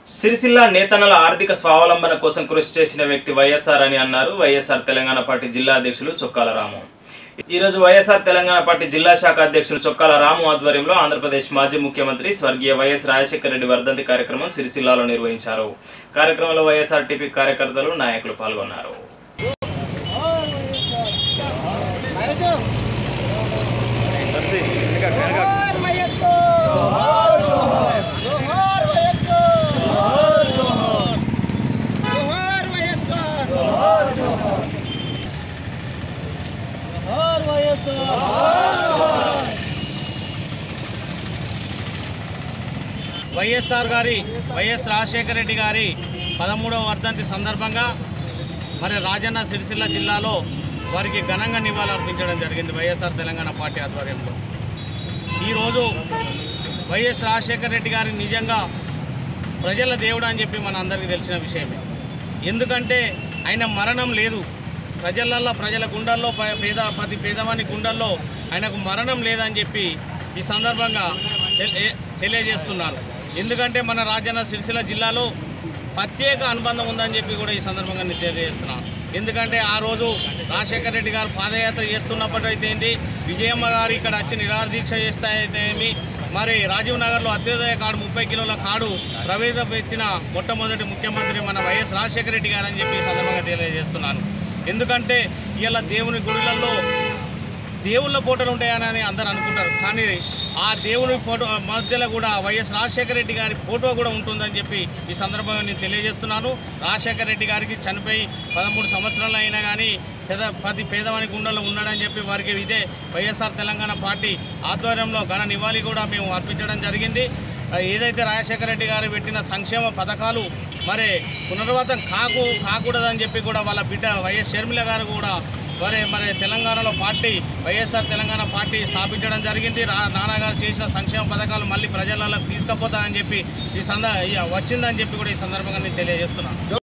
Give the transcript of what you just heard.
సిరిసిల్ల నేతన్నల ఆర్థిక స్వావలంబన కోసం కృషి చేసిన వ్యక్తి వైఎస్ఆర్ అని అన్నారు వైఎస్ఆర్ తెలంగాణ పార్టీ జిల్లా అధ్యక్షులు చొక్కాల రాము ఈ రోజు వైఎస్ఆర్ తెలంగాణ పార్టీ జిల్లా శాఖ అధ్యక్షులు చొక్కాల రాము ఆధ్వర్యంలో ఆంధ్రప్రదేశ్ మాజీ ముఖ్యమంత్రి స్వర్గీయ వైఎస్ రాజశేఖర రెడ్డి వర్ధంతి కార్యక్రమం సిరిసిల్లాలో నిర్వహించారు కార్యక్రమంలో వైఎస్ఆర్ టీపీ కార్యకర్తలు నాయకులు పాల్గొన్నారు जोहार वयस्को जोहार जोहार वयस्को जोहार जोहार जोहार वयस्को जोहार जोहार जोहार वयस्को వైఎస్ఆర్ గారి వైఎస్ రాజశేఖర రెడ్డి గారి పదమూడవ వర్ధంతి సందర్భంగా మరి రాజన్న సిరిసిల్ల జిల్లాలో వారికి ఘనంగా నివాళులర్పించడం జరిగింది వైఎస్ఆర్ తెలంగాణ పార్టీ ఆధ్వర్యంలో ఈరోజు వైఎస్ రాజశేఖర రెడ్డి గారి నిజంగా ప్రజల దేవుడు అని చెప్పి మన అందరికీ తెలిసిన విషయమే ఎందుకంటే ఆయన మరణం లేదు ప్రజలల్లో ప్రజల గుండెల్లో ప- పేద ప్రతి పేదవాని గుండెల్లో ఆయనకు మరణం లేదని చెప్పి ఈ సందర్భంగా తెలి- తెలియజేస్తున్నాను ఎందుకంటే మన రాజన్న సిరిసిల్ల జిల్లాలో ప్రత్యేక అనుబంధం ఉందని చెప్పి కూడా ఈ సందర్భంగా నేను తెలియజేస్తున్నాను ఎందుకంటే ఆ రోజు రాజశేఖర రెడ్డి గారు పాదయాత్ర చేస్తున్నప్పటికైతే ఏంది విజయమ్మ గారు ఇక్కడ వచ్చి నిరాహార దీక్ష చేస్తే అయితే ఏమి మరి రాజీవ్ నగర్లో అత్యోదయ కార్డు ముప్పై కిలోల కార్డు ప్రవేశపెట్టిన మొట్టమొదటి ముఖ్యమంత్రి మన వైఎస్ రాజశేఖర రెడ్డి గారు అని చెప్పి ఈ సందర్భంగా తెలియజేస్తున్నాను ఎందుకంటే ఇలా దేవుని గుడులలో దేవుళ్ళ ఫోటోలు ఉంటాయని అందరు అనుకుంటారు కానీ ఆ దేవుని ఫోటో మధ్యలో కూడా వైఎస్ రాజశేఖర రెడ్డి గారి ఫోటో కూడా ఉంటుందని చెప్పి ఈ సందర్భంగా నేను తెలియజేస్తున్నాను రాజశేఖర రెడ్డి గారికి చనిపోయి పదమూడు సంవత్సరాలు అయినా కానీ పేద ప్రతి పేదవాని గుండెలో ఉన్నాడని చెప్పి వారికి ఇదే వైఎస్ఆర్ తెలంగాణ పార్టీ ఆధ్వర్యంలో ఘన నివాళి కూడా మేము అర్పించడం జరిగింది ఆ, ఏదైతే రాజశేఖర రెడ్డి గారు పెట్టిన సంక్షేమ పథకాలు మరి పునరావృతం కాకు కాకూడదని చెప్పి కూడా వాళ్ళ బిడ్డ వైఎస్ షర్మిల గారు కూడా మరి మరి తెలంగాణలో పార్టీ వైఎస్ఆర్ తెలంగాణ పార్టీ స్థాపించడం జరిగింది రా నాన్నగారు చేసిన సంక్షేమ పథకాలు మళ్ళీ ప్రజలకు తీసుకుపోతానని చెప్పి ఈ సంద ఈ వచ్చిందని చెప్పి కూడా ఈ సందర్భంగా నేను తెలియజేస్తున్నాను